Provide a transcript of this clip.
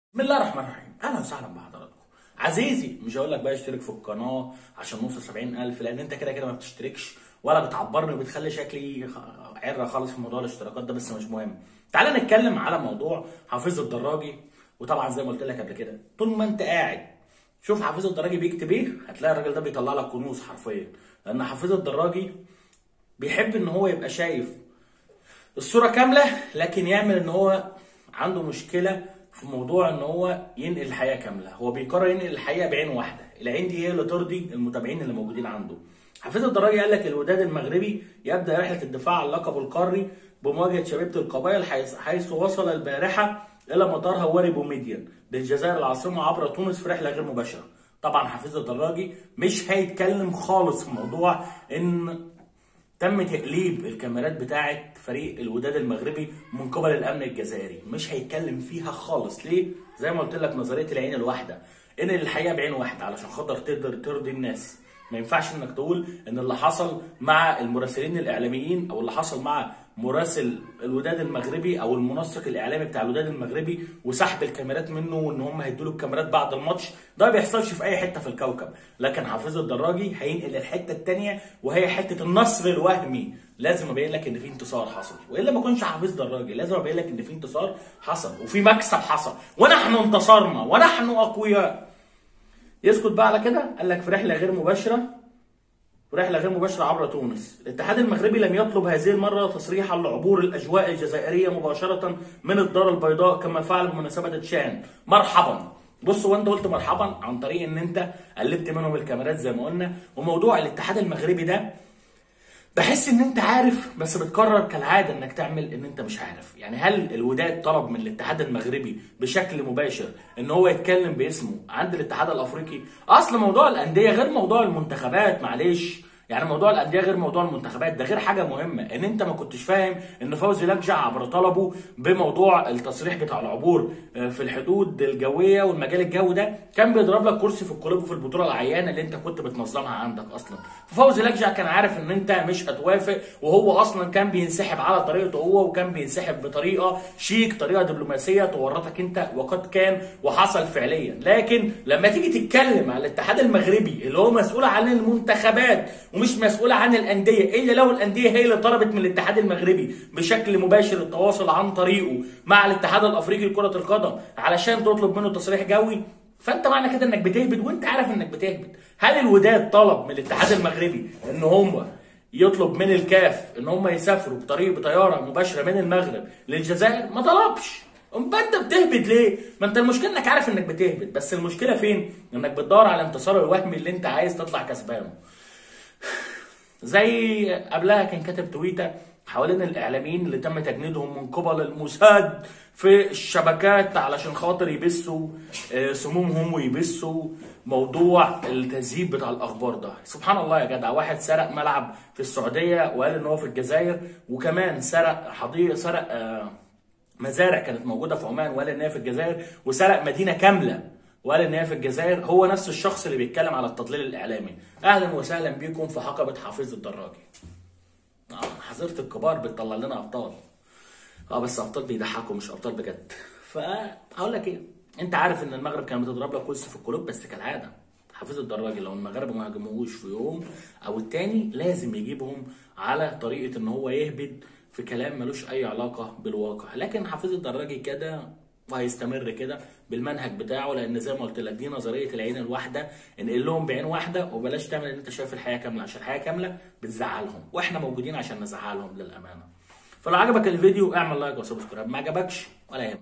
بسم الله الرحمن الرحيم اهلا وسهلا بحضراتكم عزيزي مش هقول لك بقى اشترك في القناه عشان نوصل 70000 لان انت كده كده ما بتشتركش ولا بتعبرني وبتخلي شكلي خ- عره خالص في موضوع الاشتراكات ده بس مش مهم تعالى نتكلم على موضوع حافظ الدراجي وطبعا زي ما قلت لك قبل كده طول ما انت قاعد شوف حافظ الدراجي بيكتب ايه هتلاقي الراجل ده بيطلع لك كنوز حرفيا لان حافظ الدراجي بيحب ان هو يبقى شايف الصورة كاملة لكن يعمل ان هو عنده مشكلة في موضوع ان هو ينقل الحياة كاملة هو بيقرر ينقل الحياة بعين واحدة العين دي هي اللي ترضي المتابعين اللي موجودين عنده حفيظ الدراجي قال لك الوداد المغربي يبدأ رحلة الدفاع عن اللقب القاري بمواجهة شبيبة القبائل حيث, حيث وصل البارحة إلى مطار هواري بوميديان بالجزائر العاصمة عبر تونس في رحلة غير مباشرة طبعا حفيظ الدراجي مش هيتكلم خالص في موضوع ان تم تقليب الكاميرات بتاعه فريق الوداد المغربي من قبل الامن الجزائري مش هيتكلم فيها خالص ليه زي ما قلت لك نظريه العين الواحده ان الحقيقه بعين واحده علشان خاطر تقدر ترضي الناس ما ينفعش انك تقول ان اللي حصل مع المراسلين الاعلاميين او اللي حصل مع مراسل الوداد المغربي او المنسق الاعلامي بتاع الوداد المغربي وسحب الكاميرات منه وان هم هيدوا له الكاميرات بعد الماتش ده ما بيحصلش في اي حته في الكوكب لكن حافظ الدراجي هينقل الحته الثانيه وهي حته النصر الوهمي لازم ابين لك ان في انتصار حصل والا ما كنتش حافظ دراجي لازم ابين لك ان في انتصار حصل وفي مكسب حصل ونحن انتصرنا ونحن اقوياء يسكت بقى على كده قال لك في رحله غير مباشره ورحلة غير مباشرة عبر تونس. الاتحاد المغربي لم يطلب هذه المرة تصريحا لعبور الأجواء الجزائرية مباشرة من الدار البيضاء كما فعل بمناسبة تشان. مرحبا. بص هو انت قلت مرحبا عن طريق ان انت قلبت منهم الكاميرات زي ما قلنا وموضوع الاتحاد المغربي ده بحس ان انت عارف بس بتقرر كالعاده انك تعمل ان انت مش عارف يعني هل الوداد طلب من الاتحاد المغربي بشكل مباشر ان هو يتكلم باسمه عند الاتحاد الافريقي اصل موضوع الانديه غير موضوع المنتخبات معلش يعني موضوع الانديه غير موضوع المنتخبات ده غير حاجه مهمه ان انت ما كنتش فاهم ان فوزي لجع عبر طلبه بموضوع التصريح بتاع العبور آه، في الحدود الجويه والمجال الجوي ده كان بيضرب لك كرسي في القلوب في البطوله العيانه اللي انت كنت بتنظمها عندك اصلا ففوزي لجع كان عارف ان انت مش هتوافق وهو اصلا كان بينسحب على طريقته هو وكان بينسحب بطريقه شيك طريقه دبلوماسيه تورطك انت وقد كان وحصل فعليا لكن لما تيجي تتكلم على الاتحاد المغربي اللي هو مسؤول عن المنتخبات ومش مسؤول عن الانديه الا لو الانديه هي اللي طلبت من الاتحاد المغربي بشكل مباشر التواصل عن طريقه مع الاتحاد الافريقي لكره القدم علشان تطلب منه تصريح جوي فانت معنى كده انك بتهبد وانت عارف انك بتهبد هل الوداد طلب من الاتحاد المغربي ان هم يطلب من الكاف ان هم يسافروا بطريق بطياره مباشره من المغرب للجزائر ما طلبش امال انت بتهبد ليه؟ ما انت المشكله انك عارف انك بتهبد بس المشكله فين؟ انك بتدور على الانتصار الوهمي اللي انت عايز تطلع كسبانه زي قبلها كان كاتب تويته حوالين الاعلاميين اللي تم تجنيدهم من قبل الموساد في الشبكات علشان خاطر يبثوا آه، سمومهم ويبثوا موضوع التذييب بتاع الاخبار ده سبحان الله يا جدع واحد سرق ملعب في السعوديه وقال ان هو في الجزائر وكمان سرق حضيقه سرق آه، مزارع كانت موجوده في عمان وقال ان هي في الجزائر وسرق مدينه كامله وقال ان هي في الجزائر هو نفس الشخص اللي بيتكلم على التضليل الاعلامي اهلا وسهلا بيكم في حقبه حفيظ الدراجي اه حظيره الكبار بتطلع لنا ابطال اه بس ابطال بيضحكوا مش ابطال بجد فهقول لك ايه انت عارف ان المغرب كانت بتضرب لك كويس في القلوب بس كالعاده حفيظ الدراجي لو المغرب ما هاجموهوش في يوم او التاني لازم يجيبهم على طريقه ان هو يهبد في كلام ملوش اي علاقه بالواقع لكن حفيظ الدراجي كده وهيستمر كده بالمنهج بتاعه لان زي ما قلت لك دي نظريه العين الواحده انقل لهم بعين واحده وبلاش تعمل ان انت شايف الحياه كامله عشان الحياه كامله بتزعلهم واحنا موجودين عشان نزعلهم للامانه فلو عجبك الفيديو اعمل لايك وسبسكرايب ما عجبكش ولا يهمك